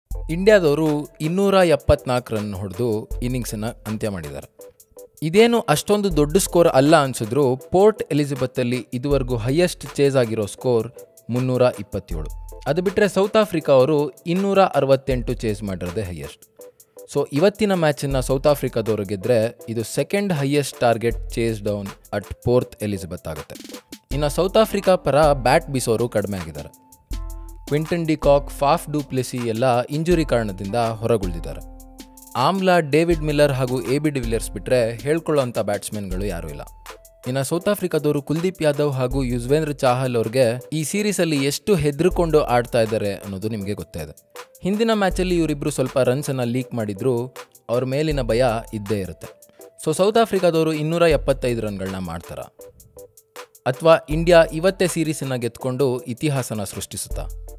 ಇಂಡಿಯಾದವರು ಇನ್ನೂರ ಎಪ್ಪತ್ನಾಲ್ಕು ರನ್ ಹೊಡೆದು ಇನ್ನಿಂಗ್ಸನ್ನು ಅಂತ್ಯ ಮಾಡಿದ್ದಾರೆ ಇದೇನು ಅಷ್ಟೊಂದು ದೊಡ್ಡ ಸ್ಕೋರ್ ಅಲ್ಲ ಅನಿಸಿದ್ರು ಪೋರ್ಟ್ ಎಲಿಜಬೆತ್ತಲ್ಲಿ ಇದುವರೆಗೂ ಹೈಯೆಸ್ಟ್ ಚೇಸ್ ಆಗಿರೋ ಸ್ಕೋರ್ ಮುನ್ನೂರ ಇಪ್ಪತ್ತೇಳು ಅದು ಬಿಟ್ಟರೆ ಸೌತ್ ಆಫ್ರಿಕಾ ಅವರು ಇನ್ನೂರ ಅರವತ್ತೆಂಟು ಚೇಸ್ ಮಾಡಿರೋದೇ ಹೈಯೆಸ್ಟ್ ಸೊ ಇವತ್ತಿನ ಮ್ಯಾಚನ್ನು ಸೌತ್ ಆಫ್ರಿಕಾದವರು ಗೆದ್ದರೆ ಇದು second highest target chase down at Port Elizabeth ಆಗುತ್ತೆ ಇನ್ನು ಸೌತ್ ಆಫ್ರಿಕಾ ಪರ ಬ್ಯಾಟ್ ಬೀಸೋರು ಕಡಿಮೆ ಆಗಿದ್ದಾರೆ Quinton de Kock Faf du Plessis ಎಲ್ಲ ಇಂಜುರಿ ಕಾರಣದಿಂದ ಹೊರಗುಳಿದಿದ್ದಾರೆ ಆಮ್ಲಾ ಡೇವಿಡ್ ಮಿಲ್ಲರ್ ಹಾಗೂ ಎ ಬಿ ಡಿವಿಲಿಯರ್ಸ್ ಬಿಟ್ಟರೆ ಹೇಳ್ಕೊಳ್ಳೋಂಥ ಬ್ಯಾಟ್ಸ್ಮನ್ಗಳು ಯಾರೂ ಇಲ್ಲ ಇನ್ನು ಸೌತ್ ಆಫ್ರಿಕಾದವರು ಕುಲ್ದೀಪ್ ಯಾದವ್ ಹಾಗೂ ಯುಜ್ವೇಂದ್ರ ಚಾಹಲ್ ಅವ್ರಿಗೆ ಈ ಸೀರೀಸಲ್ಲಿ ಎಷ್ಟು ಹೆದರ್ಕೊಂಡು ಆಡ್ತಾ ಇದ್ದಾರೆ ಅನ್ನೋದು ನಿಮಗೆ ಗೊತ್ತೇ ಇದೆ ಹಿಂದಿನ ಮ್ಯಾಚಲ್ಲಿ ಇವರಿಬ್ಬರು ಸ್ವಲ್ಪ ರನ್ಸನ್ನು ಲೀಕ್ ಮಾಡಿದ್ರು ಅವ್ರ ಮೇಲಿನ ಭಯ ಇದ್ದೇ ಇರುತ್ತೆ ಸೊ ಸೌತ್ ಆಫ್ರಿಕಾದವರು ಇನ್ನೂರ ಎಪ್ಪತ್ತೈದು ರನ್ಗಳನ್ನ ಮಾಡ್ತಾರ ಅಥವಾ ಇಂಡಿಯಾ ಇವತ್ತೇ ಸೀರೀಸನ್ನು ಗೆದ್ಕೊಂಡು ಇತಿಹಾಸನ ಸೃಷ್ಟಿಸುತ್ತಾ